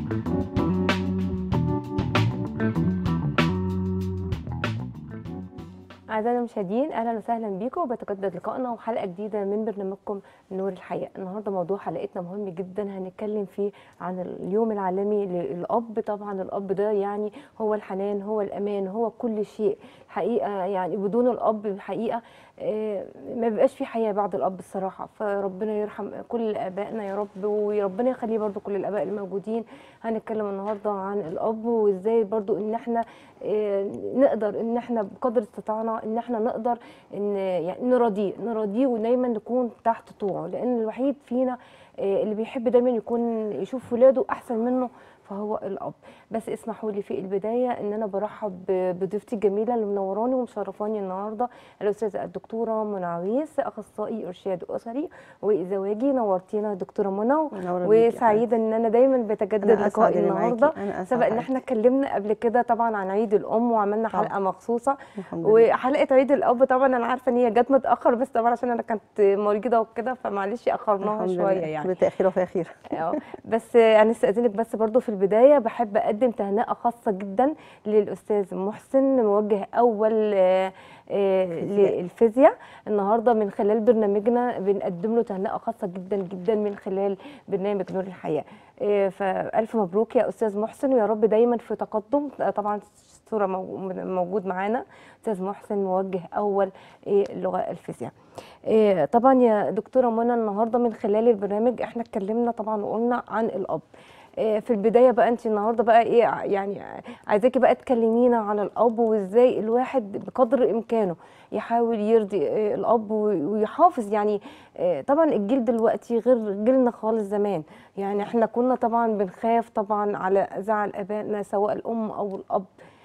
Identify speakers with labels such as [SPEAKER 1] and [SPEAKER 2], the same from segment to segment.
[SPEAKER 1] أعزائي المشاهدين أهلا وسهلا بيكم وبتجدد لقائنا وحلقة جديدة من برنامجكم نور الحياة النهاردة موضوع حلقتنا مهم جدا هنتكلم فيه عن اليوم العالمي للأب طبعا الأب ده يعني هو الحنان هو الأمان هو كل شيء حقيقة يعني بدون الأب الحقيقة آه، ما بيبقاش في حياة بعد الأب الصراحة فربنا يرحم كل آبائنا يا رب وربنا يخلي برضو كل الآباء الموجودين هنتكلم النهاردة عن الأب وإزاي برضو إن إحنا آه، نقدر إن إحنا بقدر استطاعنا إن إحنا نقدر إن يعني نراضيه نراضيه ودايما نكون تحت طوعه لأن الوحيد فينا آه، اللي بيحب دايما يكون يشوف ولاده أحسن منه فهو الاب بس اسمحوا لي في البدايه ان انا برحب ب- بضيفتي الجميله اللي منوراني ومشرفاني النهارده الاستاذه الدكتوره منى عويس اخصائي ارشاد اسري وزواجي نورتينا دكتوره منى
[SPEAKER 2] منورة بيكي يا
[SPEAKER 1] وسعيده ان انا دايما بتجدد
[SPEAKER 2] أنا أسعد
[SPEAKER 1] لقائي
[SPEAKER 2] اللي معاكي.
[SPEAKER 1] النهارده
[SPEAKER 2] أنا أسعد
[SPEAKER 1] سبق ان
[SPEAKER 2] حضرتك.
[SPEAKER 1] احنا اتكلمنا قبل كده طبعا عن عيد الام وعملنا
[SPEAKER 2] طبعا.
[SPEAKER 1] حلقه مخصوصه
[SPEAKER 2] الحمد لله
[SPEAKER 1] وحلقه عيد الاب طبعا انا عارفه ان هي جت متاخر بس طبعا عشان انا كنت مريضه وكده فمعلش اخرناها
[SPEAKER 2] الحمد
[SPEAKER 1] شويه
[SPEAKER 2] لله.
[SPEAKER 1] يعني
[SPEAKER 2] كل تاخير وفي خير
[SPEAKER 1] اه بس انا استاذنك بس برضو في البدايه بحب اقدم تهنئه خاصه جدا للاستاذ محسن موجه اول آه، آه،
[SPEAKER 2] فيزياء.
[SPEAKER 1] للفيزياء النهارده من خلال برنامجنا بنقدم له تهنئه خاصه جدا جدا من خلال برنامج نور الحياه آه، فالف مبروك يا استاذ محسن ويا رب دايما في تقدم آه، طبعا الصوره مو- موجود معانا استاذ محسن موجه اول آه، اللغه الفيزياء آه، طبعا يا دكتوره منى النهارده من خلال البرنامج احنا اتكلمنا طبعا وقلنا عن الاب آه، في البدايه بقى انت النهارده بقى ايه ع- يعني عايزاكي بقى تكلمينا عن الاب وازاي الواحد بقدر امكانه يحاول يرضي آه، الاب و- ويحافظ يعني آه، طبعا الجيل دلوقتي غير جيلنا خالص زمان يعني احنا كنا طبعا بنخاف طبعا على زعل ابائنا سواء الام او الاب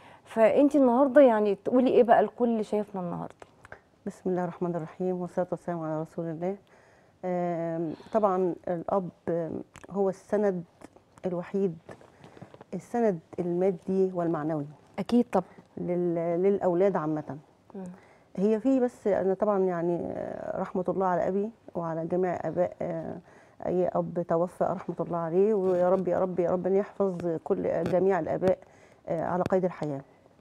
[SPEAKER 1] فانت النهارده يعني تقولي ايه بقى الكل شايفنا النهارده
[SPEAKER 2] بسم الله الرحمن الرحيم والصلاة والسلام على رسول الله آم، طبعا الأب آم، هو السند الوحيد السند المادي والمعنوي
[SPEAKER 1] اكيد طبعا
[SPEAKER 2] لل- للأولاد عامة هي في بس أنا طبعا يعني آه، رحمة الله على أبي وعلى جميع آباء آه، أي أب توفى رحمة الله عليه ويا رب يا رب يا رب أن يحفظ كل جميع الآباء آه، على قيد الحياة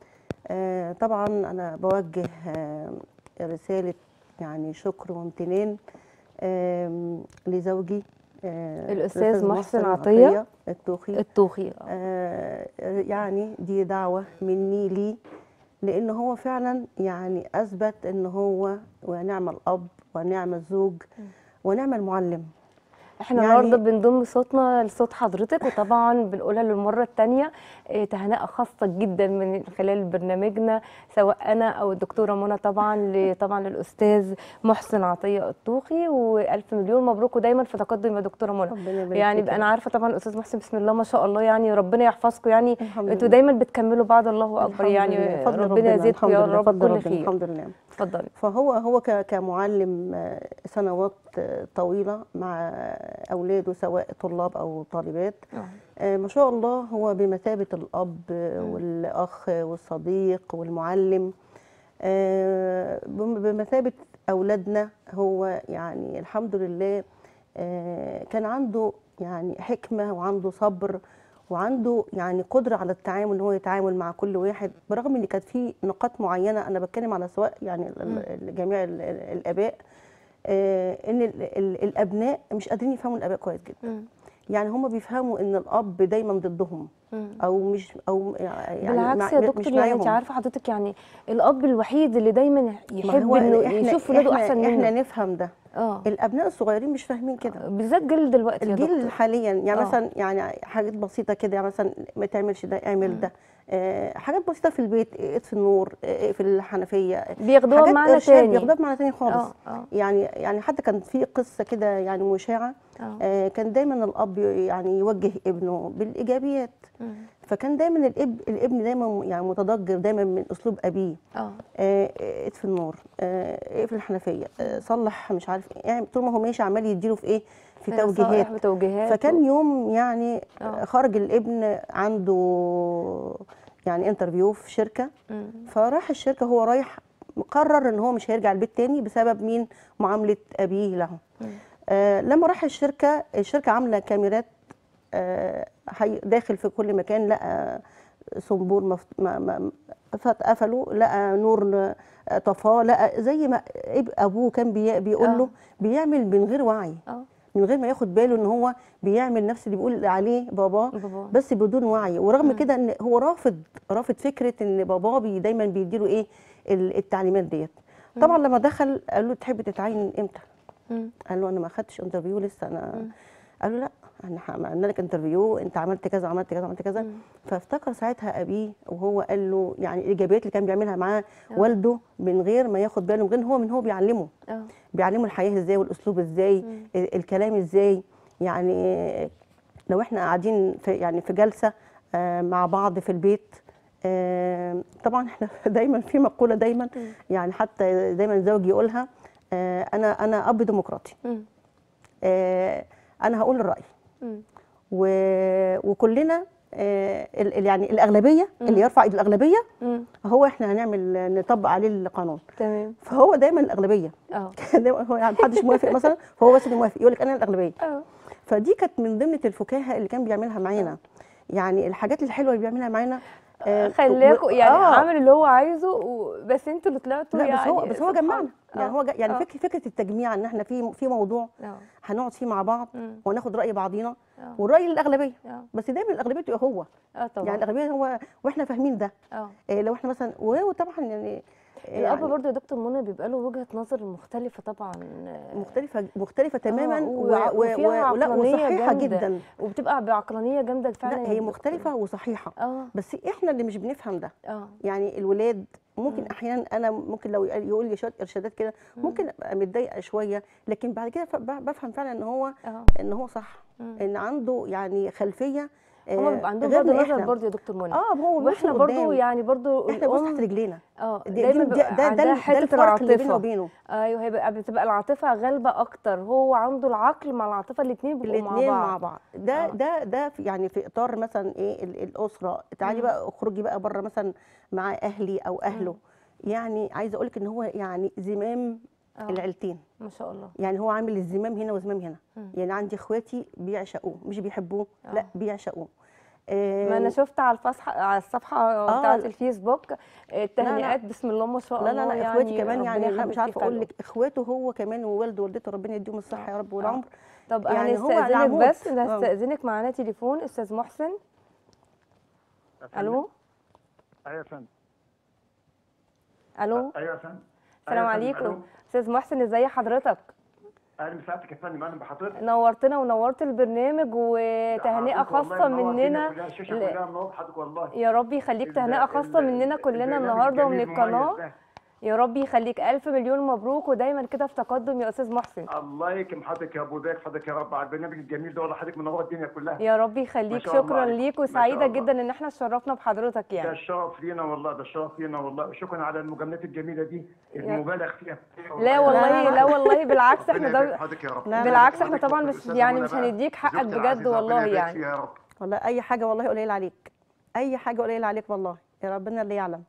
[SPEAKER 2] آه، طبعا أنا بوجه آه، رسالة يعني شكر وامتنان آم، لزوجي آه،
[SPEAKER 1] الأستاذ محسن عطية
[SPEAKER 2] التوخي
[SPEAKER 1] الطوخي آه.
[SPEAKER 2] آه، يعني دي دعوة مني لي لأن هو فعلا يعني أثبت أن هو ونعم الأب ونعم الزوج ونعم المعلم
[SPEAKER 1] احنا
[SPEAKER 2] يعني-
[SPEAKER 1] النهارده بنضم صوتنا لصوت حضرتك وطبعا بنقولها للمره الثانيه تهنئه خاصه جدا من خلال برنامجنا سواء انا او الدكتوره منى طبعا ل- طبعا للاستاذ محسن عطيه الطوخي والف مليون مبروك ودايما في تقدم يا دكتوره منى
[SPEAKER 2] ربنا يبارك
[SPEAKER 1] يعني
[SPEAKER 2] فيك
[SPEAKER 1] بقى
[SPEAKER 2] يا
[SPEAKER 1] انا عارفه طبعا الاستاذ محسن بسم الله ما شاء الله يعني ربنا يحفظكم يعني
[SPEAKER 2] الحمد
[SPEAKER 1] انتوا
[SPEAKER 2] لله.
[SPEAKER 1] دايما بتكملوا بعض الله اكبر
[SPEAKER 2] الحمد
[SPEAKER 1] يعني
[SPEAKER 2] لله. فضل
[SPEAKER 1] ربنا يزيدكم
[SPEAKER 2] الحمد
[SPEAKER 1] يا
[SPEAKER 2] لله.
[SPEAKER 1] رب
[SPEAKER 2] فضل
[SPEAKER 1] كل
[SPEAKER 2] ربنا.
[SPEAKER 1] خير
[SPEAKER 2] الحمد لله
[SPEAKER 1] اتفضلي
[SPEAKER 2] فهو هو ك- كمعلم آه، سنوات آه، طويلة مع أولاده سواء طلاب أو طالبات
[SPEAKER 1] آه.
[SPEAKER 2] آه، ما شاء الله هو بمثابة الأب آه، والأخ والصديق والمعلم آه، بم- بمثابة أولادنا هو يعني الحمد لله آه، كان عنده يعني حكمة وعنده صبر وعنده يعني قدرة على التعامل ان هو يتعامل مع كل واحد برغم ان كانت في نقاط معينة انا بتكلم على سواء يعني ال- ال- جميع ال- ال- الاباء آه، ان ال- ال- الابناء مش قادرين يفهموا الاباء كويس جدا
[SPEAKER 1] مم.
[SPEAKER 2] يعني هم بيفهموا ان الاب دايما ضدهم
[SPEAKER 1] مم.
[SPEAKER 2] او مش او يعني
[SPEAKER 1] بالعكس
[SPEAKER 2] مع-
[SPEAKER 1] يا
[SPEAKER 2] مش
[SPEAKER 1] دكتور يعني انت
[SPEAKER 2] معاهم.
[SPEAKER 1] عارفه حضرتك يعني الاب الوحيد اللي دايما
[SPEAKER 2] ما
[SPEAKER 1] يحب
[SPEAKER 2] هو
[SPEAKER 1] انه
[SPEAKER 2] إحنا-
[SPEAKER 1] يشوف ولاده
[SPEAKER 2] إحنا
[SPEAKER 1] احسن
[SPEAKER 2] احنا
[SPEAKER 1] منه
[SPEAKER 2] نفهم ده
[SPEAKER 1] اه
[SPEAKER 2] الابناء الصغيرين مش فاهمين كده
[SPEAKER 1] بالذات جيل دلوقتي يا
[SPEAKER 2] الجيل
[SPEAKER 1] دكتور
[SPEAKER 2] حاليا يعني
[SPEAKER 1] آه.
[SPEAKER 2] مثلا يعني حاجات بسيطه كده يعني مثلا ما تعملش ده اعمل ده آه، حاجات بسيطه في البيت اطفي النور آه، اقفل الحنفيه
[SPEAKER 1] بياخدوها
[SPEAKER 2] حاجات
[SPEAKER 1] بمعنى
[SPEAKER 2] إرشاد
[SPEAKER 1] تاني
[SPEAKER 2] بياخدوها بمعنى تاني خالص
[SPEAKER 1] اه اه
[SPEAKER 2] يعني يعني حتى كان في قصه كده يعني مشاعه
[SPEAKER 1] اه
[SPEAKER 2] آه، كان دايما الاب يعني يوجه ابنه بالايجابيات
[SPEAKER 1] مم.
[SPEAKER 2] فكان دايما الاب الابن دايما يعني متضجر دايما من اسلوب ابيه
[SPEAKER 1] اه
[SPEAKER 2] آه، اطفي النور آه، اقفل الحنفيه آه، صلح مش عارف ايه يعني طول ما هو ماشي عمال يديله في ايه في
[SPEAKER 1] نصائح
[SPEAKER 2] توجيهات
[SPEAKER 1] وتوجيهات
[SPEAKER 2] فكان يوم يعني
[SPEAKER 1] آه.
[SPEAKER 2] خرج الابن عنده يعني انترفيو في شركه
[SPEAKER 1] مم.
[SPEAKER 2] فراح الشركه هو رايح مقرر ان هو مش هيرجع البيت تاني بسبب مين معامله ابيه له
[SPEAKER 1] مم.
[SPEAKER 2] آه لما راح الشركه الشركه عامله كاميرات آه، هي- داخل في كل مكان لقى صنبور مفت... ما... ما... فاتقفلوا لقى نور آه، طفاه لقى زي ما إب- ابوه كان بي... بيقول
[SPEAKER 1] آه.
[SPEAKER 2] له بيعمل من غير وعي
[SPEAKER 1] اه
[SPEAKER 2] من غير ما ياخد باله ان هو بيعمل نفس اللي بيقول عليه باباه
[SPEAKER 1] بابا
[SPEAKER 2] بس بدون وعي ورغم
[SPEAKER 1] مم.
[SPEAKER 2] كده ان هو رافض رافض فكره ان باباه بي دايما بيديله ايه ال- التعليمات ديت طبعا لما دخل قال له تحب تتعين امتى
[SPEAKER 1] مم.
[SPEAKER 2] قال له انا ما خدتش انترفيو لسه انا
[SPEAKER 1] مم.
[SPEAKER 2] قال له لا احنا عملنا لك انترفيو انت عملت كذا عملت كذا عملت كذا
[SPEAKER 1] مم.
[SPEAKER 2] فافتكر ساعتها ابيه وهو قال له يعني الايجابيات اللي كان بيعملها معاه
[SPEAKER 1] آه.
[SPEAKER 2] والده من غير ما ياخد باله من غير هو من هو بيعلمه
[SPEAKER 1] اه
[SPEAKER 2] بيعلموا الحياه ازاي والاسلوب ازاي
[SPEAKER 1] مم.
[SPEAKER 2] ال- الكلام ازاي يعني لو احنا قاعدين في يعني في جلسه آه، مع بعض في البيت آه، طبعا احنا دايما في مقوله دايما
[SPEAKER 1] مم.
[SPEAKER 2] يعني حتى دايما زوجي يقولها آه، انا انا اب ديمقراطي
[SPEAKER 1] مم.
[SPEAKER 2] آه، انا هقول الراي
[SPEAKER 1] مم.
[SPEAKER 2] و- وكلنا آه، ال- ال- يعني الاغلبيه
[SPEAKER 1] مم.
[SPEAKER 2] اللي يرفع ايد الاغلبيه
[SPEAKER 1] مم.
[SPEAKER 2] هو احنا هنعمل نطبق عليه القانون
[SPEAKER 1] تمام
[SPEAKER 2] فهو دايما الاغلبيه
[SPEAKER 1] اه
[SPEAKER 2] دايما هو يعني محدش موافق مثلا فهو بس اللي موافق يقول لك انا الاغلبيه
[SPEAKER 1] اه
[SPEAKER 2] فدي كانت من ضمن الفكاهه اللي كان بيعملها معانا يعني الحاجات الحلوه اللي بيعملها معانا آه،
[SPEAKER 1] خلاكوا
[SPEAKER 2] و-
[SPEAKER 1] يعني
[SPEAKER 2] آه.
[SPEAKER 1] عامل اللي هو عايزه و... بس انتوا اللي طلعتوا
[SPEAKER 2] لا
[SPEAKER 1] يعني
[SPEAKER 2] بس هو بس هو
[SPEAKER 1] سبحان-
[SPEAKER 2] جمعنا يعني
[SPEAKER 1] آه.
[SPEAKER 2] هو جا- يعني
[SPEAKER 1] آه.
[SPEAKER 2] فكره فكره التجميع ان احنا في في موضوع
[SPEAKER 1] اه
[SPEAKER 2] هنقعد فيه مع بعض
[SPEAKER 1] مم.
[SPEAKER 2] وناخد راي بعضينا
[SPEAKER 1] اه
[SPEAKER 2] والراي للاغلبيه
[SPEAKER 1] اه
[SPEAKER 2] بس دايما الاغلبيه تبقى هو
[SPEAKER 1] اه طبعا
[SPEAKER 2] يعني الاغلبيه هو واحنا فاهمين ده
[SPEAKER 1] اه
[SPEAKER 2] إيه لو احنا مثلا وطبعا يعني
[SPEAKER 1] الاب
[SPEAKER 2] يعني
[SPEAKER 1] برضه يا دكتور منى بيبقى له وجهه نظر مختلفه طبعا
[SPEAKER 2] مختلفه مختلفه تماما
[SPEAKER 1] آه،
[SPEAKER 2] و-
[SPEAKER 1] وع-
[SPEAKER 2] و-
[SPEAKER 1] وفيها
[SPEAKER 2] و- ولا
[SPEAKER 1] عقلانية
[SPEAKER 2] وصحيحه
[SPEAKER 1] جامدة.
[SPEAKER 2] جدا
[SPEAKER 1] وبتبقى بعقلانيه جامده فعلا
[SPEAKER 2] لا
[SPEAKER 1] يا
[SPEAKER 2] هي
[SPEAKER 1] دكتور.
[SPEAKER 2] مختلفه وصحيحه
[SPEAKER 1] اه
[SPEAKER 2] بس احنا اللي مش بنفهم ده
[SPEAKER 1] اه
[SPEAKER 2] يعني الولاد ممكن
[SPEAKER 1] مم.
[SPEAKER 2] احيانا انا ممكن لو يقول- يقول لي شويه ارشادات كده ممكن ابقى متضايقه شويه لكن بعد كده ف- ب- بفهم فعلا ان هو
[SPEAKER 1] اه
[SPEAKER 2] ان هو صح
[SPEAKER 1] مم.
[SPEAKER 2] ان عنده يعني خلفيه
[SPEAKER 1] هما
[SPEAKER 2] آه،
[SPEAKER 1] بيبقى عندهم
[SPEAKER 2] غيرنا
[SPEAKER 1] برضه نظر
[SPEAKER 2] إحنا.
[SPEAKER 1] برضه يا دكتور منى
[SPEAKER 2] اه هو بيبص
[SPEAKER 1] واحنا برضه
[SPEAKER 2] قدام.
[SPEAKER 1] يعني برضه
[SPEAKER 2] احنا بنبص تحت
[SPEAKER 1] الام
[SPEAKER 2] رجلينا
[SPEAKER 1] اه
[SPEAKER 2] دي- دي-
[SPEAKER 1] دايما
[SPEAKER 2] ده
[SPEAKER 1] بيبقى
[SPEAKER 2] ده ده,
[SPEAKER 1] عندها
[SPEAKER 2] ده
[SPEAKER 1] حته
[SPEAKER 2] الفرق اللي بينه
[SPEAKER 1] العاطفه
[SPEAKER 2] وبينه
[SPEAKER 1] ايوه هيبقى بتبقى العاطفه غالبه اكتر هو عنده العقل مع العاطفه الاثنين بيبقوا مع
[SPEAKER 2] الاثنين
[SPEAKER 1] بعض
[SPEAKER 2] مع بعض ده
[SPEAKER 1] آه.
[SPEAKER 2] ده ده في يعني في اطار مثلا ايه ال- الاسره تعالي
[SPEAKER 1] مم.
[SPEAKER 2] بقى اخرجي بقى بره مثلا مع اهلي او اهله يعني عايزه اقول لك ان هو يعني زمام
[SPEAKER 1] آه.
[SPEAKER 2] العيلتين
[SPEAKER 1] ما شاء الله
[SPEAKER 2] يعني هو عامل الزمام هنا وزمام هنا
[SPEAKER 1] مم.
[SPEAKER 2] يعني عندي اخواتي بيعشقوه مش بيحبوه
[SPEAKER 1] آه.
[SPEAKER 2] لا بيعشقوه
[SPEAKER 1] ما انا
[SPEAKER 2] آه
[SPEAKER 1] شفت على الفصحى على الصفحه
[SPEAKER 2] آه.
[SPEAKER 1] بتاعه الفيسبوك التهنئات بسم الله ما شاء
[SPEAKER 2] لا
[SPEAKER 1] الله
[SPEAKER 2] لا لا اخواتي
[SPEAKER 1] يعني
[SPEAKER 2] كمان يعني
[SPEAKER 1] ربنا
[SPEAKER 2] انا مش
[SPEAKER 1] يخلي
[SPEAKER 2] عارفه
[SPEAKER 1] فيك
[SPEAKER 2] اقول
[SPEAKER 1] له.
[SPEAKER 2] لك اخواته هو كمان ووالده ووالدته ربنا يديهم الصحه يا رب والعمر
[SPEAKER 1] طب
[SPEAKER 2] يعني هو
[SPEAKER 1] هنستأذنك
[SPEAKER 2] العمود.
[SPEAKER 1] بس
[SPEAKER 2] آه.
[SPEAKER 1] هنستأذنك معانا تليفون استاذ محسن الو
[SPEAKER 3] ايوه يا فندم
[SPEAKER 1] الو
[SPEAKER 3] ايوه يا فندم
[SPEAKER 1] السلام
[SPEAKER 3] أيوة يا فندم.
[SPEAKER 1] عليكم استاذ محسن ازي حضرتك
[SPEAKER 3] ألو. اهلا بسعادتك يا فندم اهلا بحضرتك
[SPEAKER 1] نورتنا ونورت البرنامج وتهنئه
[SPEAKER 3] حضرتك والله
[SPEAKER 1] خاصه
[SPEAKER 3] منور الدنيا
[SPEAKER 1] مننا
[SPEAKER 3] كلها، الشاشه
[SPEAKER 1] ل-
[SPEAKER 3] كلها منور حضرتك والله
[SPEAKER 1] يا رب يخليك
[SPEAKER 3] ال-
[SPEAKER 1] تهنئه
[SPEAKER 3] ال-
[SPEAKER 1] خاصه مننا
[SPEAKER 3] ال-
[SPEAKER 1] كلنا
[SPEAKER 3] البرنامج
[SPEAKER 1] النهارده ومن
[SPEAKER 3] الجميل المميز
[SPEAKER 1] القناه
[SPEAKER 3] ده.
[SPEAKER 1] يا رب يخليك الف مليون مبروك ودايما كده في تقدم يا استاذ محسن
[SPEAKER 3] الله يكرم حضرتك يا ابو ذاك حضرتك يا رب على البرنامج الجميل ده والله حضرتك منور الدنيا كلها
[SPEAKER 1] يا رب يخليك
[SPEAKER 3] شاء الله
[SPEAKER 1] شكرا
[SPEAKER 3] عليك.
[SPEAKER 1] ليك
[SPEAKER 3] ما شاء
[SPEAKER 1] وسعيده
[SPEAKER 3] الله.
[SPEAKER 1] جدا ان احنا اتشرفنا بحضرتك
[SPEAKER 3] ده
[SPEAKER 1] يعني
[SPEAKER 3] الشرف لينا والله ده الشرف لينا والله شكرا على المجاملات الجميله دي المبالغ فيها
[SPEAKER 1] لا والله لا والله بالعكس احنا
[SPEAKER 3] ربنا يبارك
[SPEAKER 1] ده
[SPEAKER 3] حضرتك يا رب
[SPEAKER 2] لا، لا.
[SPEAKER 1] بالعكس احنا
[SPEAKER 3] حضرتك
[SPEAKER 1] طبعا مش
[SPEAKER 3] والأستاذة
[SPEAKER 1] يعني
[SPEAKER 3] منى
[SPEAKER 1] مش
[SPEAKER 3] بقى،
[SPEAKER 1] هنديك حقك
[SPEAKER 3] زوجتي
[SPEAKER 1] بجد
[SPEAKER 3] العزيزة،
[SPEAKER 1] والله
[SPEAKER 3] ربنا يبارك
[SPEAKER 1] يعني
[SPEAKER 3] فيها يا رب
[SPEAKER 2] والله اي حاجه والله قليله عليك اي حاجه قليله عليك والله يا ربنا اللي يعلم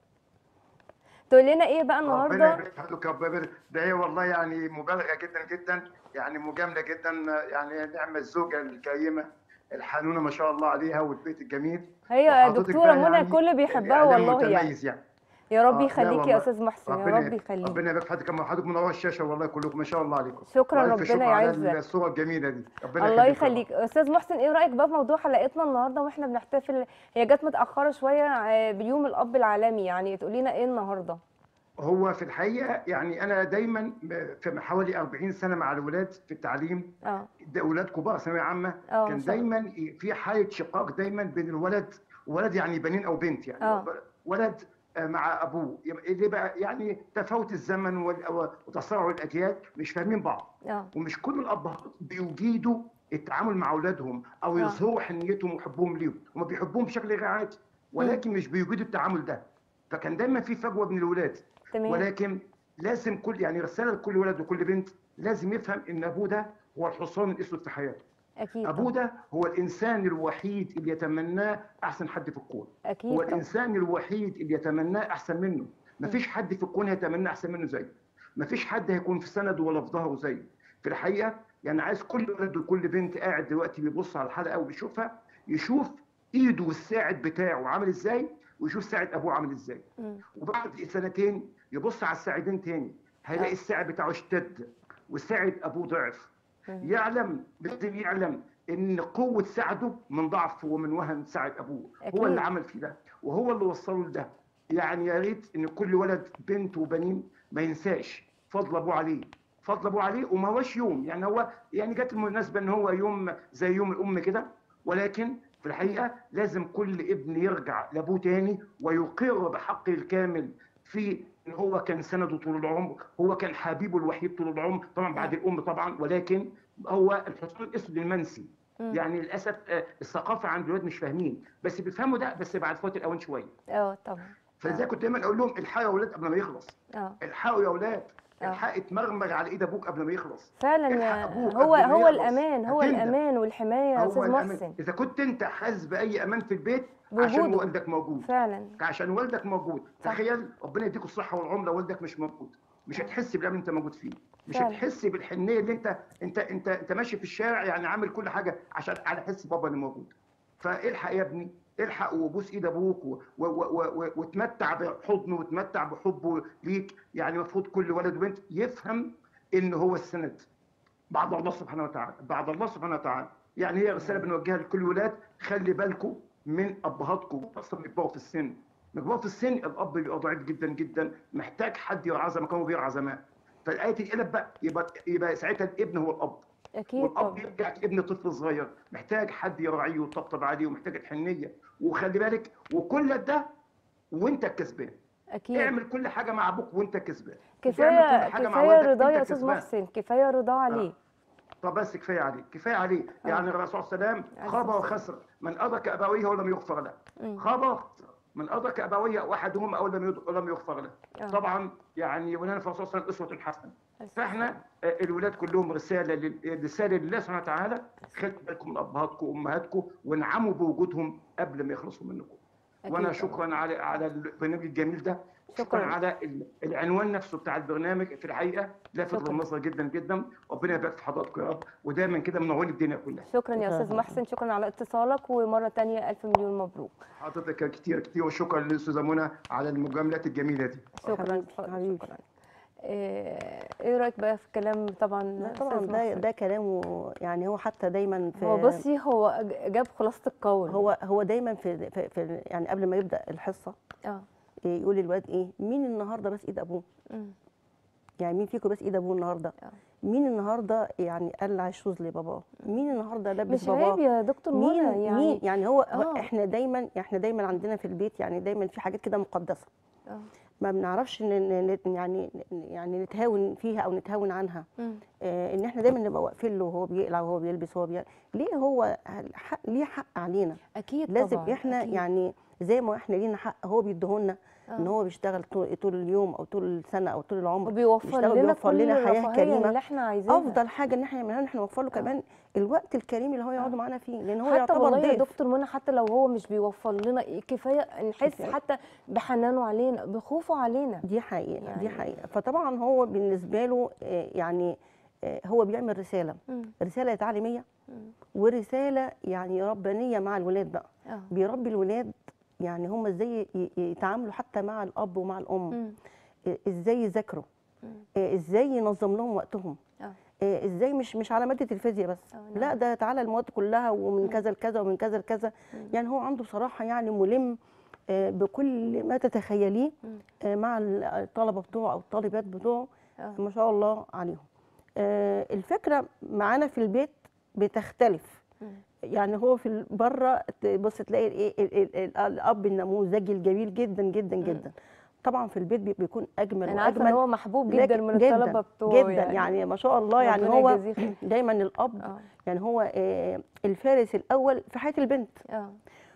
[SPEAKER 1] تقول لنا ايه بقى
[SPEAKER 3] ربنا
[SPEAKER 1] النهارده
[SPEAKER 3] يبارك في حضرتك يا رب يبارك ده هي والله يعني مبالغه جدا جدا يعني مجامله جدا يعني نعم الزوجه الكريمه الحنونه ما شاء الله عليها والبيت الجميل
[SPEAKER 1] هي
[SPEAKER 3] وحضرتك
[SPEAKER 1] دكتوره
[SPEAKER 3] بقى
[SPEAKER 1] منى
[SPEAKER 3] يعني
[SPEAKER 1] الكل بيحبها
[SPEAKER 3] إعلام
[SPEAKER 1] والله يعني
[SPEAKER 3] متميز يعني
[SPEAKER 1] يا رب
[SPEAKER 3] آه، لا
[SPEAKER 1] يخليك يا
[SPEAKER 3] والله.
[SPEAKER 1] استاذ محسن يا
[SPEAKER 3] ربنا
[SPEAKER 1] رب يخليك
[SPEAKER 3] ربنا يبارك في حضرتك أما حضرتك منور الشاشه والله كلكم ما شاء الله عليكم
[SPEAKER 1] شكراً،
[SPEAKER 3] وألف
[SPEAKER 1] ربنا
[SPEAKER 3] شكر على
[SPEAKER 1] يعزك.
[SPEAKER 3] الصوره الجميله دي ربنا
[SPEAKER 1] الله
[SPEAKER 3] يا رب.
[SPEAKER 1] يخليك استاذ محسن ايه رايك بقى في موضوع حلقتنا النهارده واحنا بنحتفل هي جت متاخره شويه آه، بيوم الاب العالمي يعني تقولي لنا ايه النهارده
[SPEAKER 3] هو في الحقيقه يعني انا دايما في حوالي 40 سنه مع الولاد في التعليم
[SPEAKER 1] اه
[SPEAKER 3] ده اولاد كبار ثانويه عامه
[SPEAKER 1] آه،
[SPEAKER 3] كان
[SPEAKER 1] ما شاء الله.
[SPEAKER 3] دايما في حاله شقاق دايما بين الولد ولد يعني بنين او بنت يعني
[SPEAKER 1] آه.
[SPEAKER 3] ولد آه، مع ابوه اللي بقى يعني تفاوت الزمن وال- وتسارع الاجيال مش فاهمين بعض
[SPEAKER 1] اه
[SPEAKER 3] ومش كل الابهات بيجيدوا التعامل مع اولادهم او
[SPEAKER 1] آه.
[SPEAKER 3] يظهروا حنيتهم وحبهم ليهم هم بيحبوهم بشكل غير عادي ولكن مش بيجيدوا التعامل ده فكان دايما في فجوه بين الولاد
[SPEAKER 1] تمام
[SPEAKER 3] ولكن لازم كل يعني رساله لكل ولد وكل بنت لازم يفهم ان ابوه ده هو الحصان الاسود في حياته
[SPEAKER 1] اكيد
[SPEAKER 3] ابوه
[SPEAKER 1] طبعا
[SPEAKER 3] ده هو الانسان الوحيد اللي يتمناه احسن حد في الكون
[SPEAKER 1] اكيد
[SPEAKER 3] هو
[SPEAKER 1] طبعا
[SPEAKER 3] الانسان الوحيد اللي يتمناه احسن منه مفيش حد في الكون هيتمنى احسن منه زيه مفيش حد هيكون في سنده ولا في ظهره زيه في الحقيقه يعني عايز كل ولد وكل بنت قاعد دلوقتي بيبص على الحلقه وبيشوفها يشوف ايده والساعد بتاعه عامل ازاي ويشوف ساعد ابوه عامل ازاي
[SPEAKER 1] مم.
[SPEAKER 3] وبعد سنتين يبص على الساعدين تاني هيلاقي
[SPEAKER 1] آه.
[SPEAKER 3] الساعد بتاعه اشتد والساعد ابوه ضعف
[SPEAKER 1] مم.
[SPEAKER 3] يعلم لازم يعلم ان قوه سعده من ضعف ومن وهن سعد ابوه
[SPEAKER 1] أكيد.
[SPEAKER 3] هو اللي عمل فيه ده وهو اللي وصله لده يعني يا ريت ان كل ولد بنت وبنين ما ينساش فضل ابوه عليه فضل ابوه عليه وما هوش يوم يعني هو يعني جت المناسبه ان هو يوم زي يوم الام كده ولكن في الحقيقه لازم كل ابن يرجع لابوه تاني ويقر بحقه الكامل في ان هو كان سنده طول العمر هو كان حبيبه الوحيد طول العمر طبعا بعد الام طبعا ولكن هو الحصان الاسود المنسي
[SPEAKER 1] مم.
[SPEAKER 3] يعني للاسف آه، الثقافه عند الولاد مش فاهمين بس بيفهموا ده بس بعد فوات الاوان شويه
[SPEAKER 1] اه طبعا
[SPEAKER 3] فازاي كنت دايما اقول لهم الحقوا يا اولاد قبل ما يخلص
[SPEAKER 1] اه
[SPEAKER 3] الحقوا يا اولاد
[SPEAKER 1] آه.
[SPEAKER 3] الحق اتمرمغ على ايد ابوك قبل ما يخلص
[SPEAKER 1] فعلا
[SPEAKER 3] الحق
[SPEAKER 1] يا-
[SPEAKER 3] أبوك
[SPEAKER 1] هو
[SPEAKER 3] قبل ما
[SPEAKER 1] هو
[SPEAKER 3] يخلص.
[SPEAKER 1] الامان هو
[SPEAKER 3] هتندم.
[SPEAKER 1] الامان والحمايه يا
[SPEAKER 3] هو
[SPEAKER 1] استاذ
[SPEAKER 3] الأمان.
[SPEAKER 1] محسن
[SPEAKER 3] اذا كنت انت حاسس باي امان في البيت عشان
[SPEAKER 1] بوجوده.
[SPEAKER 3] والدك موجود
[SPEAKER 1] فعلا
[SPEAKER 3] عشان والدك موجود
[SPEAKER 1] صح.
[SPEAKER 3] تخيل ربنا يديك الصحه والعمر لو والدك مش موجود مش هتحس بالامان اللي انت موجود فيه مش
[SPEAKER 1] فعلا.
[SPEAKER 3] هتحس بالحنيه اللي انت انت انت انت ماشي في الشارع يعني عامل كل حاجه عشان على حس بابا اللي موجود فالحق يا ابني الحق وبوس ايد ابوك و- و- و- و- وتمتع بحضنه وتمتع بحبه ليك يعني المفروض كل ولد وبنت يفهم ان هو السند بعد الله سبحانه وتعالى بعد الله سبحانه وتعالى يعني هي رساله بنوجهها لكل ولاد خلي بالكم من ابهاتكم اصلا بيكبروا في السن بيكبروا في السن الاب بيبقى ضعيف جدا جدا محتاج حد يرعاه زي ما كانوا بيرعى زمان فالايه تتقلب بقى يبقى يبقى ساعتها الابن هو الاب
[SPEAKER 1] اكيد
[SPEAKER 3] والاب
[SPEAKER 1] طبعا
[SPEAKER 3] يرجع ابن طفل صغير محتاج حد يراعيه ويطبطب عليه ومحتاج الحنيه وخلي بالك وكل ده وانت الكسبان
[SPEAKER 1] اكيد
[SPEAKER 3] اعمل كل حاجه مع ابوك وانت كسبان
[SPEAKER 1] كفايه
[SPEAKER 3] تعمل كل حاجة مع
[SPEAKER 1] كفايه
[SPEAKER 3] والدك
[SPEAKER 1] رضاه
[SPEAKER 3] وأنت
[SPEAKER 1] يا استاذ
[SPEAKER 3] كسبان.
[SPEAKER 1] محسن كفايه رضاه عليه
[SPEAKER 3] طب بس كفايه عليه كفايه عليه
[SPEAKER 1] آه.
[SPEAKER 3] يعني الرسول صلى الله عليه وسلم
[SPEAKER 1] عليه
[SPEAKER 3] خاب
[SPEAKER 1] الصلاة
[SPEAKER 3] وخسر من ادرك ابويه ولم يغفر له
[SPEAKER 1] مم.
[SPEAKER 3] خاب وخسر من ادرك ابويه واحدهما او لم يد- لم يغفر له
[SPEAKER 1] آه.
[SPEAKER 3] طبعا يعني ولنا في الرسول صلى الله عليه وسلم اسوه حسنه فاحنا آه، الولاد كلهم رساله لل- رساله لله سبحانه وتعالى خلوا بالكم من ابهاتكم وامهاتكم وانعموا بوجودهم قبل ما يخلصوا منكم
[SPEAKER 1] أكيد
[SPEAKER 3] وانا
[SPEAKER 1] طبعاً.
[SPEAKER 3] شكرا على على البرنامج الجميل ده شكرا
[SPEAKER 1] شكراً.
[SPEAKER 3] على ال- العنوان نفسه بتاع البرنامج في الحقيقه لافت
[SPEAKER 1] شكراً.
[SPEAKER 3] للنظر جدا جدا ربنا يبارك في حضراتكم يا رب ودايما كده منورين الدنيا كلها
[SPEAKER 1] شكرا يا استاذ محسن شكرا على اتصالك ومره تانية الف مليون مبروك
[SPEAKER 3] حضرتك كتير كتير وشكرا للاستاذه منى على المجاملات الجميله دي
[SPEAKER 1] شكرا
[SPEAKER 2] حبيبي،
[SPEAKER 1] اتفضل،
[SPEAKER 2] حبيبي.
[SPEAKER 1] شكرا إيه ايه رايك بقى في كلام طبعا
[SPEAKER 2] لا
[SPEAKER 1] أستاذ
[SPEAKER 2] طبعا ده
[SPEAKER 1] محسن؟
[SPEAKER 2] ده كلامه يعني هو حتى دايما في
[SPEAKER 1] هو بصي هو ج- جاب خلاصه القول
[SPEAKER 2] هو هو دايما في, في, في يعني قبل ما يبدا الحصه
[SPEAKER 1] اه
[SPEAKER 2] إيه، يقول للواد ايه مين النهارده بس ايد ابوه
[SPEAKER 1] أمم.
[SPEAKER 2] يعني مين فيكم بس ايد ابوه النهارده
[SPEAKER 1] آه.
[SPEAKER 2] مين النهارده يعني قلع الشوز لباباه مين النهارده لبس
[SPEAKER 1] مش
[SPEAKER 2] باباه
[SPEAKER 1] عيب يا دكتور منى
[SPEAKER 2] مين
[SPEAKER 1] يعني
[SPEAKER 2] مين يعني هو, هو
[SPEAKER 1] آه.
[SPEAKER 2] احنا دايما احنا دايما عندنا في البيت يعني دايما في حاجات كده مقدسه
[SPEAKER 1] آه.
[SPEAKER 2] ما بنعرفش ن- ن- ن- يعني يعني نتهاون فيها او نتهاون عنها
[SPEAKER 1] أمم.
[SPEAKER 2] آه ان احنا دايما نبقى واقفين له وهو بيقلع وهو بيلبس وهو بي... ليه هو حق ليه حق علينا
[SPEAKER 1] اكيد
[SPEAKER 2] لازم
[SPEAKER 1] طبعا
[SPEAKER 2] احنا
[SPEAKER 1] أكيد.
[SPEAKER 2] يعني زي ما احنا لينا حق هو بيديهولنا ان
[SPEAKER 1] آه.
[SPEAKER 2] هو بيشتغل طول, طول اليوم او طول السنه او طول العمر
[SPEAKER 1] وبيوفر
[SPEAKER 2] بيشتغل
[SPEAKER 1] لنا
[SPEAKER 2] بيوفر
[SPEAKER 1] كل
[SPEAKER 2] لنا حياه
[SPEAKER 1] الرفاهيه
[SPEAKER 2] كريمه
[SPEAKER 1] اللي احنا عايزينها
[SPEAKER 2] افضل حاجه ان احنا نعملها ان احنا نوفر له كمان الوقت الكريم اللي هو يقعد معانا فيه لان هو
[SPEAKER 1] حتى
[SPEAKER 2] يعتبر
[SPEAKER 1] والله يا
[SPEAKER 2] ضيف
[SPEAKER 1] دكتور منى حتى لو هو مش بيوفر لنا إيه، كفايه نحس
[SPEAKER 2] كفاية.
[SPEAKER 1] حتى بحنانه علينا بخوفه علينا
[SPEAKER 2] دي حقيقه
[SPEAKER 1] يعني-
[SPEAKER 2] دي حقيقه فطبعا هو بالنسبه له آه، يعني آه، هو بيعمل رساله
[SPEAKER 1] مم.
[SPEAKER 2] رساله تعليميه
[SPEAKER 1] مم.
[SPEAKER 2] ورساله يعني ربانيه مع الولاد بقى
[SPEAKER 1] اه
[SPEAKER 2] بيربي الولاد يعني هم ازاي ي- ي- يتعاملوا حتى مع الاب ومع الام
[SPEAKER 1] مم.
[SPEAKER 2] آه، ازاي يذاكروا
[SPEAKER 1] مم.
[SPEAKER 2] آه، ازاي ينظم لهم وقتهم
[SPEAKER 1] اه
[SPEAKER 2] آه، ازاي مش مش على ماده الفيزياء بس
[SPEAKER 1] آه،
[SPEAKER 2] لا
[SPEAKER 1] نعم.
[SPEAKER 2] ده تعالى المواد كلها ومن
[SPEAKER 1] مم.
[SPEAKER 2] كذا لكذا ومن كذا لكذا
[SPEAKER 1] مم.
[SPEAKER 2] يعني هو عنده بصراحه يعني ملم آه، بكل ما تتخيليه
[SPEAKER 1] مم.
[SPEAKER 2] آه، مع الطلبه بتوعه او الطالبات بتوعه
[SPEAKER 1] اه
[SPEAKER 2] ما شاء الله عليهم آه، الفكره معانا في البيت بتختلف
[SPEAKER 1] مم.
[SPEAKER 2] يعني هو في بره تبص تلاقي الايه ال- ال- ال- الاب النموذجي الجميل جدا جدا جدا طبعا في البيت بي- بيكون اجمل
[SPEAKER 1] انا عارفه ان
[SPEAKER 2] واجمل
[SPEAKER 1] هو محبوب
[SPEAKER 2] لكن-
[SPEAKER 1] جدا من الطلبه بتوعه
[SPEAKER 2] جدا يعني, يعني ما شاء الله يعني
[SPEAKER 1] ربنا
[SPEAKER 2] هو
[SPEAKER 1] يجازيه خير.
[SPEAKER 2] دايما الاب
[SPEAKER 1] اه
[SPEAKER 2] يعني هو آه، الفارس الاول في حياه البنت
[SPEAKER 1] اه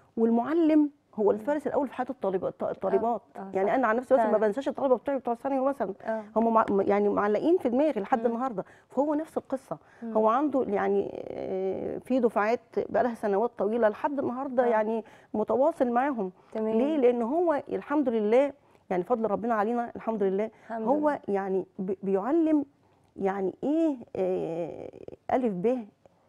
[SPEAKER 2] والمعلم هو الفارس الاول في حياه الطالبات الطالبات
[SPEAKER 1] آه،
[SPEAKER 2] يعني
[SPEAKER 1] صح.
[SPEAKER 2] انا عن نفسي مثلا ما
[SPEAKER 1] فعلا.
[SPEAKER 2] بنساش الطلبه بتوعي بتوع الثانوي مثلا
[SPEAKER 1] اه
[SPEAKER 2] هم مع يعني معلقين في دماغي لحد
[SPEAKER 1] مم.
[SPEAKER 2] النهارده فهو نفس القصه
[SPEAKER 1] مم.
[SPEAKER 2] هو عنده يعني آه، في دفعات بقى لها سنوات طويله لحد النهارده
[SPEAKER 1] آه.
[SPEAKER 2] يعني متواصل معاهم
[SPEAKER 1] تمام
[SPEAKER 2] ليه لان هو الحمد لله يعني فضل ربنا علينا الحمد لله
[SPEAKER 1] الحمد
[SPEAKER 2] هو
[SPEAKER 1] لله.
[SPEAKER 2] يعني بي- بيعلم يعني ايه آه، الف ب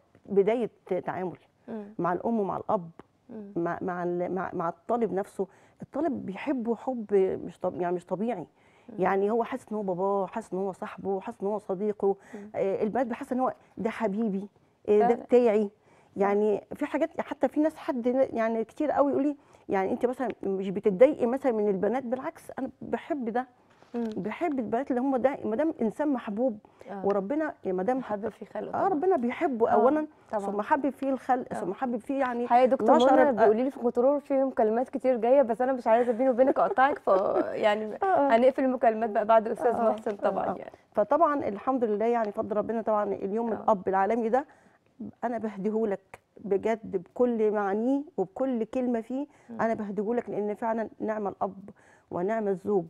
[SPEAKER 2] بدايه تعامل
[SPEAKER 1] مم.
[SPEAKER 2] مع الام ومع الاب
[SPEAKER 1] مم.
[SPEAKER 2] مع مع ال- مع, مع الطالب نفسه الطالب بيحبه حب مش طب يعني مش طبيعي يعني هو حاسس ان هو باباه حاسس ان هو صاحبه حاسس ان هو صديقه آه البنات بيحس ان هو ده حبيبي آه ده
[SPEAKER 1] فعلا.
[SPEAKER 2] بتاعي يعني في حاجات حتى في ناس حد يعني كتير قوي يقول لي يعني انت مثلا مش بتتضايقي مثلا من البنات بالعكس انا بحب ده
[SPEAKER 1] مم.
[SPEAKER 2] بحب البنات اللي هم ده ما دام انسان محبوب
[SPEAKER 1] آه.
[SPEAKER 2] وربنا ما دام
[SPEAKER 1] محبب في خلقه
[SPEAKER 2] اه
[SPEAKER 1] طبعاً.
[SPEAKER 2] ربنا بيحبه
[SPEAKER 1] آه،
[SPEAKER 2] اولا
[SPEAKER 1] طبعاً.
[SPEAKER 2] ثم حبب فيه الخلق
[SPEAKER 1] آه.
[SPEAKER 2] ثم حبب فيه يعني
[SPEAKER 1] حقيقة يا دكتور
[SPEAKER 2] نشر
[SPEAKER 1] منى
[SPEAKER 2] ال-
[SPEAKER 1] بيقولي لي في الكنترول في مكالمات كتير جايه بس انا مش عايزه بيني وبينك اقطعك ف يعني
[SPEAKER 2] آه.
[SPEAKER 1] هنقفل المكالمات بقى بعد استاذ
[SPEAKER 2] آه،
[SPEAKER 1] محسن
[SPEAKER 2] آه،
[SPEAKER 1] طبعا
[SPEAKER 2] آه.
[SPEAKER 1] يعني
[SPEAKER 2] فطبعا الحمد لله يعني فضل ربنا طبعا اليوم
[SPEAKER 1] آه.
[SPEAKER 2] الاب العالمي ده انا بهديهولك بجد بكل معانيه وبكل كلمه فيه انا بهديهولك لان فعلا نعم الاب ونعم الزوج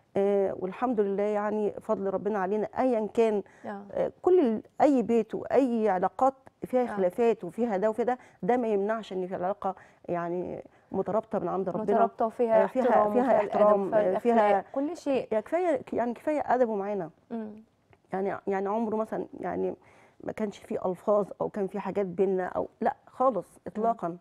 [SPEAKER 2] آه والحمد لله يعني فضل ربنا علينا ايا كان
[SPEAKER 1] اه
[SPEAKER 2] آه كل ال- اي بيت واي علاقات فيها
[SPEAKER 1] آه.
[SPEAKER 2] خلافات وفيها ده وفيها ده ده ما يمنعش ان في العلاقه يعني مترابطه من عند ربنا
[SPEAKER 1] مترابطه وفيها
[SPEAKER 2] آه، فيها-
[SPEAKER 1] احترام
[SPEAKER 2] فيها
[SPEAKER 1] وفيها
[SPEAKER 2] احترام،
[SPEAKER 1] الأدب،
[SPEAKER 2] آه،
[SPEAKER 1] وفيها
[SPEAKER 2] فيها-
[SPEAKER 1] الأخلاق، كل شيء
[SPEAKER 2] يعني كفايه يعني كفايه ادبه معانا
[SPEAKER 1] مم.
[SPEAKER 2] يعني يعني عمره مثلا يعني ما كانش فيه الفاظ او كان في حاجات بينا او لا خالص اطلاقا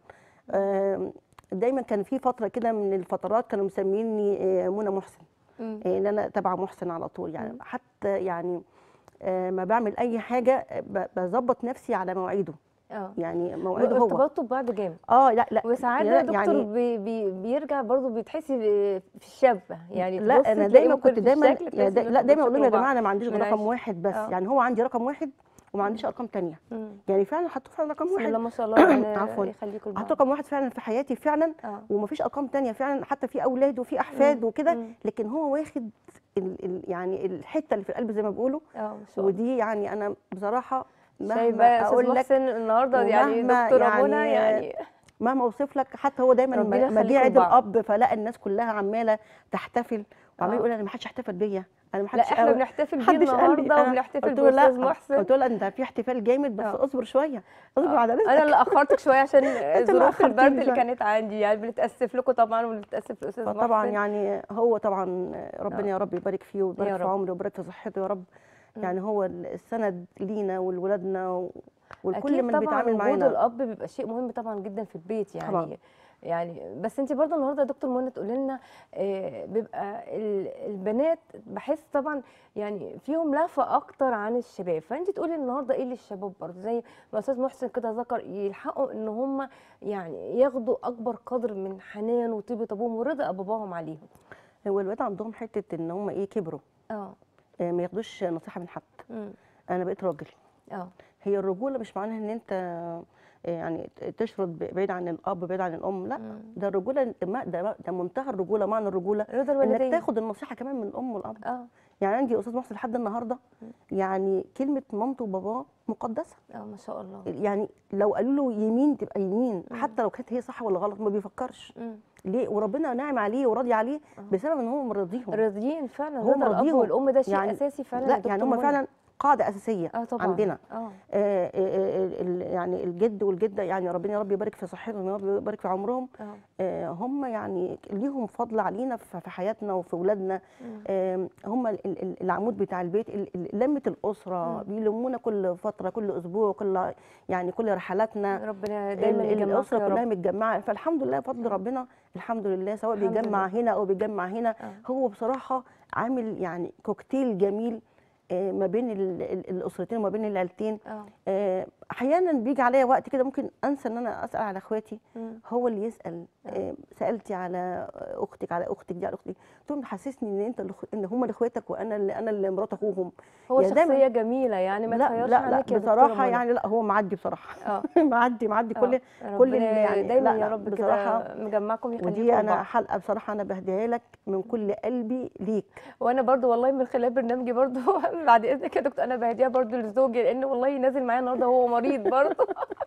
[SPEAKER 2] آم، دايما كان في فتره كده من الفترات كانوا مسميني آه، منى محسن
[SPEAKER 1] مم.
[SPEAKER 2] آه، ان انا تبع محسن على طول يعني
[SPEAKER 1] مم.
[SPEAKER 2] حتى يعني آه، ما بعمل اي حاجه آه، ب- بظبط نفسي على مواعيده
[SPEAKER 1] اه
[SPEAKER 2] يعني مواعيده هو
[SPEAKER 1] ارتباطه ببعض جامد
[SPEAKER 2] اه لا لا
[SPEAKER 1] وساعات
[SPEAKER 2] لا،
[SPEAKER 1] ده يا دكتور
[SPEAKER 2] يعني
[SPEAKER 1] بي بي بيرجع برضه بتحسي ب- في الشبه يعني
[SPEAKER 2] لا
[SPEAKER 1] تبصي
[SPEAKER 2] انا
[SPEAKER 1] تلاقي
[SPEAKER 2] دايما
[SPEAKER 1] ممكن
[SPEAKER 2] كنت
[SPEAKER 1] في
[SPEAKER 2] دايما
[SPEAKER 1] الشكل
[SPEAKER 2] يعني
[SPEAKER 1] تحسي
[SPEAKER 2] دا-
[SPEAKER 1] إنكم
[SPEAKER 2] لا دايما اقول لهم يا
[SPEAKER 1] بتشكلوا
[SPEAKER 2] جماعه
[SPEAKER 1] بعض.
[SPEAKER 2] انا ما عنديش غير
[SPEAKER 1] من
[SPEAKER 2] رقم
[SPEAKER 1] عيش.
[SPEAKER 2] واحد بس
[SPEAKER 1] آه.
[SPEAKER 2] يعني هو عندي رقم واحد وما عنديش ارقام تانية
[SPEAKER 1] مم.
[SPEAKER 2] يعني فعلا حطوا فعلا رقم
[SPEAKER 1] بسم
[SPEAKER 2] واحد
[SPEAKER 1] الله ما شاء الله ربنا
[SPEAKER 2] عفواً.
[SPEAKER 1] يخليكم
[SPEAKER 2] حطوا
[SPEAKER 1] لبعض
[SPEAKER 2] رقم واحد فعلا في حياتي فعلا
[SPEAKER 1] اه
[SPEAKER 2] ومفيش ارقام تانية فعلا حتى في اولاد وفي احفاد وكده
[SPEAKER 1] مم.
[SPEAKER 2] لكن هو واخد ال ال يعني الحته اللي في القلب زي ما بيقولوا
[SPEAKER 1] اه ما شاء الله
[SPEAKER 2] ودي يعني انا بصراحه
[SPEAKER 1] شايفه
[SPEAKER 2] مهما
[SPEAKER 1] يا استاذ
[SPEAKER 2] اقول لك
[SPEAKER 1] محسن النهارده يعني
[SPEAKER 2] ومهما
[SPEAKER 1] دكتوره منى
[SPEAKER 2] يعني
[SPEAKER 1] يعني
[SPEAKER 2] مهما اوصف لك حتى هو دايما
[SPEAKER 1] ربنا
[SPEAKER 2] لما- لما جه
[SPEAKER 1] يخليكم
[SPEAKER 2] عيد
[SPEAKER 1] لبعض.
[SPEAKER 2] الاب فلقى الناس كلها عماله تحتفل وعمال
[SPEAKER 1] آه.
[SPEAKER 2] يقول انا ما حدش احتفل بيا انا ما
[SPEAKER 1] لا
[SPEAKER 2] حدش
[SPEAKER 1] احنا
[SPEAKER 2] قوي.
[SPEAKER 1] بنحتفل بيه
[SPEAKER 2] محدش قال لي.
[SPEAKER 1] النهارده
[SPEAKER 2] أنا
[SPEAKER 1] وبنحتفل
[SPEAKER 2] قلت له
[SPEAKER 1] باستاذ
[SPEAKER 2] لا
[SPEAKER 1] محسن
[SPEAKER 2] قلت له لا انت في احتفال جامد بس
[SPEAKER 1] آه.
[SPEAKER 2] اصبر شويه اصبر على رزقك
[SPEAKER 1] انا اللي اخرتك شويه عشان
[SPEAKER 2] اللي
[SPEAKER 1] ظروف البرد
[SPEAKER 2] أخرتيني
[SPEAKER 1] اللي
[SPEAKER 2] شوية.
[SPEAKER 1] كانت عندي يعني بنتاسف لكم طبعا وبنتاسف لاستاذ محسن
[SPEAKER 2] فطبعا يعني هو طبعا ربنا
[SPEAKER 1] آه.
[SPEAKER 2] يا رب يبارك فيه
[SPEAKER 1] يا
[SPEAKER 2] ويبارك في
[SPEAKER 1] رب.
[SPEAKER 2] عمره ويبارك في صحته يا رب
[SPEAKER 1] مم.
[SPEAKER 2] يعني هو السند لينا ولولادنا و- والكل
[SPEAKER 1] اكيد
[SPEAKER 2] من
[SPEAKER 1] طبعا
[SPEAKER 2] بيتعامل
[SPEAKER 1] وجود
[SPEAKER 2] معانا
[SPEAKER 1] الاب بيبقى شيء مهم طبعا جدا في البيت يعني
[SPEAKER 2] طبعاً.
[SPEAKER 1] يعني بس انت برضه النهارده يا دكتور منى تقولي لنا آه، بيبقى ال- البنات بحس طبعا يعني فيهم لهفه اكتر عن الشباب فانت تقولي النهارده ايه للشباب برضه زي ما استاذ محسن كده ذكر يلحقوا ان هم يعني ياخدوا اكبر قدر من حنان وطيبه ابوهم ورضا باباهم عليهم
[SPEAKER 2] هو الولاد عندهم حته ان هم ايه كبروا
[SPEAKER 1] اه
[SPEAKER 2] آه، ما ياخدوش نصيحه من حد
[SPEAKER 1] امم
[SPEAKER 2] انا بقيت راجل
[SPEAKER 1] اه
[SPEAKER 2] هي الرجوله مش معناها ان انت آه، يعني تشرد بعيد عن الاب بعيد عن الام لا
[SPEAKER 1] مم.
[SPEAKER 2] ده الرجوله ما- ده ده منتهى الرجوله معنى الرجوله
[SPEAKER 1] رضا
[SPEAKER 2] انك
[SPEAKER 1] الوالدين
[SPEAKER 2] تاخد النصيحه كمان من الام والاب
[SPEAKER 1] اه
[SPEAKER 2] يعني عندي استاذ محسن لحد النهارده يعني كلمه مامته وباباه مقدسه
[SPEAKER 1] اه ما شاء الله
[SPEAKER 2] يعني لو قالوا له يمين تبقى يمين
[SPEAKER 1] مم.
[SPEAKER 2] حتى لو كانت هي صح ولا غلط ما بيفكرش
[SPEAKER 1] مم.
[SPEAKER 2] ليه وربنا ناعم عليه وراضي عليه
[SPEAKER 1] آه.
[SPEAKER 2] بسبب ان هو مرضيهم
[SPEAKER 1] راضيين فعلا
[SPEAKER 2] هو
[SPEAKER 1] رضا الاب
[SPEAKER 2] مرضيهم.
[SPEAKER 1] والام ده شيء
[SPEAKER 2] يعني-
[SPEAKER 1] اساسي فعلا يا
[SPEAKER 2] لا
[SPEAKER 1] دكتور
[SPEAKER 2] يعني هم
[SPEAKER 1] منى.
[SPEAKER 2] فعلا قاعده اساسيه
[SPEAKER 1] اه طبعا
[SPEAKER 2] عندنا
[SPEAKER 1] اه
[SPEAKER 2] آه، آه، آه، ال- يعني الجد والجده يعني ربنا يا رب يبارك في صحتهم يا رب يبارك في عمرهم
[SPEAKER 1] اه
[SPEAKER 2] آه، هم يعني ليهم فضل علينا في في حياتنا وفي اولادنا
[SPEAKER 1] مم.
[SPEAKER 2] آم، هم ال- ال- ال- العمود بتاع البيت ال- ال- لمه الاسره
[SPEAKER 1] مم.
[SPEAKER 2] بيلمونا كل فتره كل اسبوع كل يعني كل رحلاتنا
[SPEAKER 1] ربنا دايما
[SPEAKER 2] ال-
[SPEAKER 1] يجمعك
[SPEAKER 2] الاسره
[SPEAKER 1] يا
[SPEAKER 2] كلها
[SPEAKER 1] رب
[SPEAKER 2] متجمعه فالحمد لله بفضل ربنا الحمد لله سواء
[SPEAKER 1] الحمد
[SPEAKER 2] بيجمع هنا او بيجمع هنا
[SPEAKER 1] آه.
[SPEAKER 2] هو بصراحه عامل يعني كوكتيل جميل آه، ما بين ال- ال- الاسرتين وما بين العيلتين
[SPEAKER 1] اه
[SPEAKER 2] آه، احيانا بيجي عليا وقت كده ممكن انسى ان انا اسال على اخواتي
[SPEAKER 1] مم.
[SPEAKER 2] هو اللي يسال
[SPEAKER 1] آه.
[SPEAKER 2] آه، سالتي على اختك على اختك دي على اختي قلت له محسسني ان انت اللي أخ- ان هم اللي اخواتك وانا اللي انا اللي مرات اخوهم
[SPEAKER 1] هو
[SPEAKER 2] يا دايما-
[SPEAKER 1] شخصيه جميله يعني ما
[SPEAKER 2] لا
[SPEAKER 1] تخيرش
[SPEAKER 2] لا لا
[SPEAKER 1] عنك يا دكتورة
[SPEAKER 2] بصراحه
[SPEAKER 1] منى.
[SPEAKER 2] يعني لا هو معدي بصراحه
[SPEAKER 1] اه
[SPEAKER 2] معدي معدي كل
[SPEAKER 1] آه.
[SPEAKER 2] كل اللي
[SPEAKER 1] ربنا
[SPEAKER 2] يعني
[SPEAKER 1] دايما
[SPEAKER 2] لا
[SPEAKER 1] يا
[SPEAKER 2] لا
[SPEAKER 1] رب
[SPEAKER 2] بصراحة
[SPEAKER 1] كده مجمعكم يخليكم
[SPEAKER 2] ودي انا
[SPEAKER 1] لبعض.
[SPEAKER 2] حلقه بصراحه انا بهديها لك من كل قلبي ليك
[SPEAKER 1] وانا برضو والله من خلال برنامجي برضو بعد اذنك يا دكتور انا بهديها برضو لزوجي لان والله نازل معايا النهارده وهو مريض برضو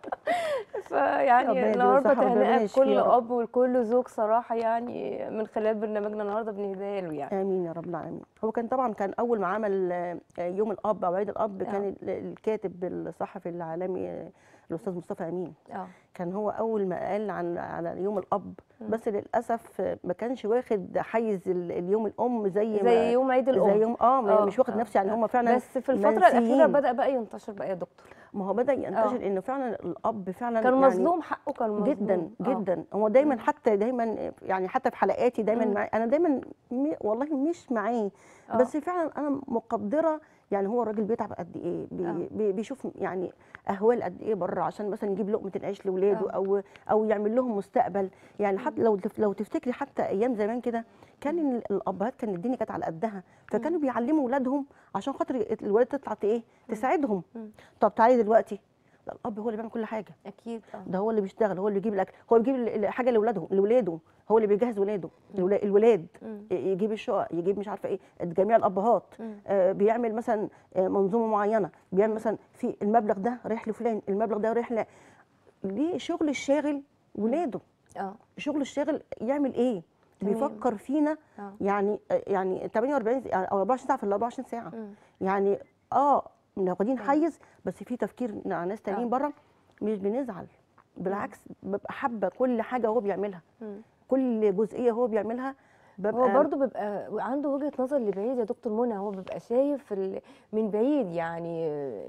[SPEAKER 2] ربنا
[SPEAKER 1] فيعني
[SPEAKER 2] يديله
[SPEAKER 1] النهارده
[SPEAKER 2] الصحة وربنا
[SPEAKER 1] تهنئه
[SPEAKER 2] يشفيه
[SPEAKER 1] لكل
[SPEAKER 2] يا رب.
[SPEAKER 1] اب ولكل زوج صراحه يعني من خلال برنامجنا النهارده بنهديها له يعني
[SPEAKER 2] امين يا رب العالمين هو كان طبعا كان اول ما عمل آه، يوم الاب او عيد الاب
[SPEAKER 1] آه.
[SPEAKER 2] كان ال- الكاتب الصحفي العالمي آه، الاستاذ مصطفى امين
[SPEAKER 1] اه
[SPEAKER 2] كان هو اول ما قال عن على يوم الاب
[SPEAKER 1] مم.
[SPEAKER 2] بس للاسف ما كانش واخد حيز ال- اليوم الام زي ما
[SPEAKER 1] زي يوم عيد الام
[SPEAKER 2] زي يوم اه,
[SPEAKER 1] آه،
[SPEAKER 2] مش واخد
[SPEAKER 1] آه،
[SPEAKER 2] نفسه يعني
[SPEAKER 1] آه.
[SPEAKER 2] هم فعلا
[SPEAKER 1] بس في الفتره الاخيره
[SPEAKER 2] منسيين.
[SPEAKER 1] بدا بقى ينتشر بقى يا دكتور
[SPEAKER 2] ما هو بدا ينتشر انه فعلا الاب فعلا
[SPEAKER 1] كان
[SPEAKER 2] يعني
[SPEAKER 1] مظلوم حقه كان مظلوم
[SPEAKER 2] جدا
[SPEAKER 1] آه.
[SPEAKER 2] جدا هو دايما
[SPEAKER 1] مم.
[SPEAKER 2] حتى دايما يعني حتى في حلقاتي دايما
[SPEAKER 1] مم.
[SPEAKER 2] معي انا دايما م- والله مش معاه
[SPEAKER 1] آه.
[SPEAKER 2] بس فعلا انا مقدره يعني هو الراجل بيتعب قد ايه بي
[SPEAKER 1] آه.
[SPEAKER 2] بي بيشوف يعني اهوال قد ايه بره عشان مثلا يجيب لقمه العيش لاولاده
[SPEAKER 1] آه.
[SPEAKER 2] او او يعمل لهم مستقبل يعني حتى لو تف- لو تفتكري حتى ايام زمان كده كان ال- الابهات كان الدنيا كانت على قدها فكانوا بيعلموا اولادهم عشان خاطر الولاد تطلع ت- ايه تساعدهم
[SPEAKER 1] مم.
[SPEAKER 2] طب تعالي دلوقتي ده الاب هو اللي بيعمل كل حاجه
[SPEAKER 1] اكيد اه
[SPEAKER 2] ده هو اللي بيشتغل هو اللي بيجيب الاكل هو بيجيب ال- الحاجه لاولاده لاولاده هو اللي بيجهز ولاده الولا- الولاد
[SPEAKER 1] مم.
[SPEAKER 2] ي- يجيب الشقق يجيب مش عارفه ايه جميع الابهات
[SPEAKER 1] مم.
[SPEAKER 2] آه، بيعمل مثلا آه، منظومه معينه بيعمل مثلا في المبلغ ده رايح لفلان المبلغ ده رايح ل ليه شغل الشاغل ولاده
[SPEAKER 1] اه
[SPEAKER 2] شغل الشاغل يعمل ايه
[SPEAKER 1] تمام.
[SPEAKER 2] بيفكر فينا
[SPEAKER 1] اه
[SPEAKER 2] يعني آه، يعني 48 س- او 24 ساعه في ال 24 ساعه
[SPEAKER 1] مم.
[SPEAKER 2] يعني اه واخدين
[SPEAKER 1] تمام.
[SPEAKER 2] حيز بس في تفكير مع ناس تانيين
[SPEAKER 1] آه.
[SPEAKER 2] بره مش بنزعل بالعكس ببقى حابه كل حاجه هو بيعملها
[SPEAKER 1] مم.
[SPEAKER 2] كل جزئيه هو بيعملها ببقى
[SPEAKER 1] هو برضه بيبقى عنده وجهة نظر لبعيد يا دكتور منى هو بيبقى شايف ال- من بعيد يعني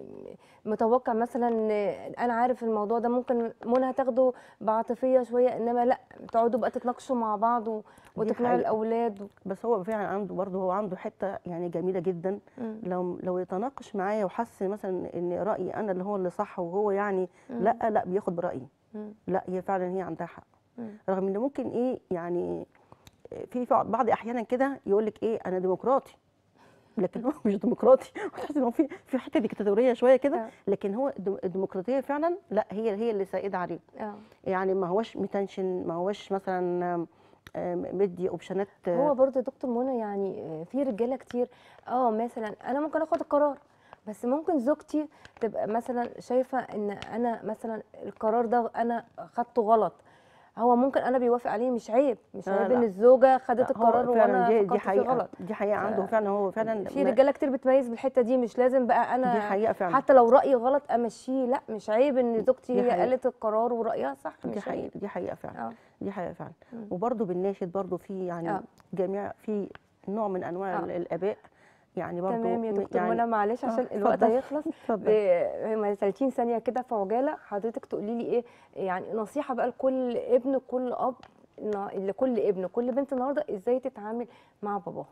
[SPEAKER 1] متوقع مثلا انا عارف الموضوع ده ممكن منى هتاخده بعاطفيه شويه انما لا تقعدوا بقى تتناقشوا مع بعض و- وتقنعوا
[SPEAKER 2] حقيقة.
[SPEAKER 1] الاولاد
[SPEAKER 2] بس هو فعلا عنده برضه هو عنده حته يعني جميله جدا
[SPEAKER 1] مم.
[SPEAKER 2] لو لو يتناقش معايا وحس مثلا ان رايي انا اللي هو اللي صح وهو يعني
[SPEAKER 1] مم.
[SPEAKER 2] لا لا بياخد برايي
[SPEAKER 1] مم.
[SPEAKER 2] لا هي فعلا هي عندها حق
[SPEAKER 1] مم.
[SPEAKER 2] رغم ان ممكن ايه يعني في بعض احيانا كده يقول لك ايه انا ديمقراطي لكن هو مش ديمقراطي وتحس ان هو في في حته ديكتاتوريه شويه كده
[SPEAKER 1] آه.
[SPEAKER 2] لكن هو الدم- الديمقراطيه فعلا لا هي هي اللي سائده عليه
[SPEAKER 1] اه
[SPEAKER 2] يعني ما هوش متنشن ما هوش مثلا آم، آم، مدي اوبشنات
[SPEAKER 1] هو برضه يا دكتور منى يعني آه، في رجاله كتير اه مثلا انا ممكن اخد القرار بس ممكن زوجتي تبقى مثلا شايفه ان انا مثلا القرار ده انا خدته غلط هو ممكن انا بيوافق عليه مش عيب مش
[SPEAKER 2] لا،
[SPEAKER 1] عيب
[SPEAKER 2] لا.
[SPEAKER 1] ان الزوجه خدت
[SPEAKER 2] هو
[SPEAKER 1] القرار
[SPEAKER 2] فعلا
[SPEAKER 1] وانا
[SPEAKER 2] دي, دي
[SPEAKER 1] فكرت فيه
[SPEAKER 2] حقيقه
[SPEAKER 1] غلط
[SPEAKER 2] دي حقيقه عنده فعلا هو فعلا
[SPEAKER 1] في
[SPEAKER 2] ما-
[SPEAKER 1] رجاله كتير بتميز بالحته دي مش لازم بقى انا
[SPEAKER 2] دي حقيقه فعلا
[SPEAKER 1] حتى لو رايي غلط امشيه لا مش عيب ان زوجتي
[SPEAKER 2] دي
[SPEAKER 1] هي
[SPEAKER 2] حقيقة.
[SPEAKER 1] قالت القرار ورايها صح
[SPEAKER 2] دي
[SPEAKER 1] مش
[SPEAKER 2] حقيقه
[SPEAKER 1] عيب
[SPEAKER 2] دي حقيقه فعلا
[SPEAKER 1] اه
[SPEAKER 2] دي حقيقه فعلا
[SPEAKER 1] مم.
[SPEAKER 2] وبرضه بالناشد برضه في يعني
[SPEAKER 1] آه.
[SPEAKER 2] جميع في نوع من انواع
[SPEAKER 1] آه.
[SPEAKER 2] ال- الاباء يعني برضه
[SPEAKER 1] تمام يا
[SPEAKER 2] م-
[SPEAKER 1] دكتور
[SPEAKER 2] يعني
[SPEAKER 1] منى معلش
[SPEAKER 2] آه،
[SPEAKER 1] عشان الوقت
[SPEAKER 2] اتفضل.
[SPEAKER 1] هيخلص
[SPEAKER 2] اتفضل
[SPEAKER 1] ب 30 ثانيه كده في عجاله حضرتك تقولي لي ايه يعني نصيحه بقى لكل ابن كل اب ن- لكل ابن كل بنت النهارده ازاي تتعامل مع باباها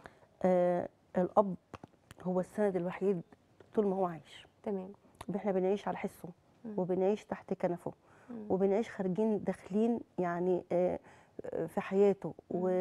[SPEAKER 2] آه الاب هو السند الوحيد طول ما هو عايش
[SPEAKER 1] تمام
[SPEAKER 2] احنا بنعيش على حسه
[SPEAKER 1] مم.
[SPEAKER 2] وبنعيش تحت كنفه
[SPEAKER 1] مم.
[SPEAKER 2] وبنعيش خارجين داخلين يعني آه، آه، في حياته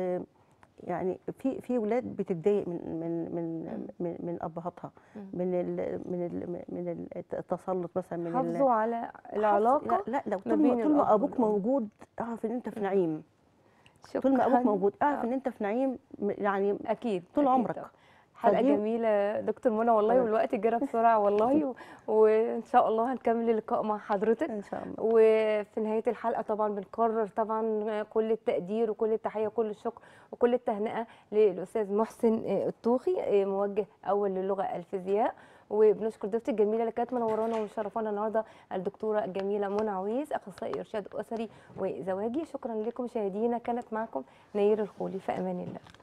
[SPEAKER 2] ويعني في في ولاد بتتضايق من من من
[SPEAKER 1] مم.
[SPEAKER 2] من, من ابهاتها
[SPEAKER 1] مم.
[SPEAKER 2] من ال من ال من التسلط مثلا من ال-
[SPEAKER 1] حافظوا على
[SPEAKER 2] حافظ-
[SPEAKER 1] العلاقه
[SPEAKER 2] لا لا لو
[SPEAKER 1] ما
[SPEAKER 2] طول ما
[SPEAKER 1] بين
[SPEAKER 2] طول ما
[SPEAKER 1] الأب
[SPEAKER 2] ابوك
[SPEAKER 1] والأم.
[SPEAKER 2] موجود اعرف ان انت في
[SPEAKER 1] مم.
[SPEAKER 2] نعيم
[SPEAKER 1] شكرا
[SPEAKER 2] طول ما ابوك موجود اعرف
[SPEAKER 1] آه.
[SPEAKER 2] ان انت في نعيم م- يعني
[SPEAKER 1] اكيد
[SPEAKER 2] طول
[SPEAKER 1] أكيد
[SPEAKER 2] عمرك.
[SPEAKER 1] طبعاً. حلقه
[SPEAKER 2] فدي-
[SPEAKER 1] جميله دكتور منى والله
[SPEAKER 2] حضرتك.
[SPEAKER 1] والوقت جرى بسرعه والله و... وان شاء الله هنكمل اللقاء مع حضرتك
[SPEAKER 2] ان شاء الله
[SPEAKER 1] وفي نهايه الحلقه طبعا بنكرر طبعا كل التقدير وكل التحيه وكل الشكر وكل التهنئه للاستاذ محسن الطوخي موجه اول للغه الفيزياء وبنشكر ضيفتي الجميله اللي كانت منورانا ومشرفانا النهارده الدكتوره الجميله منى عويس اخصائي ارشاد اسري وزواجي شكرا لكم مشاهدينا كانت معكم نير الخولي في امان الله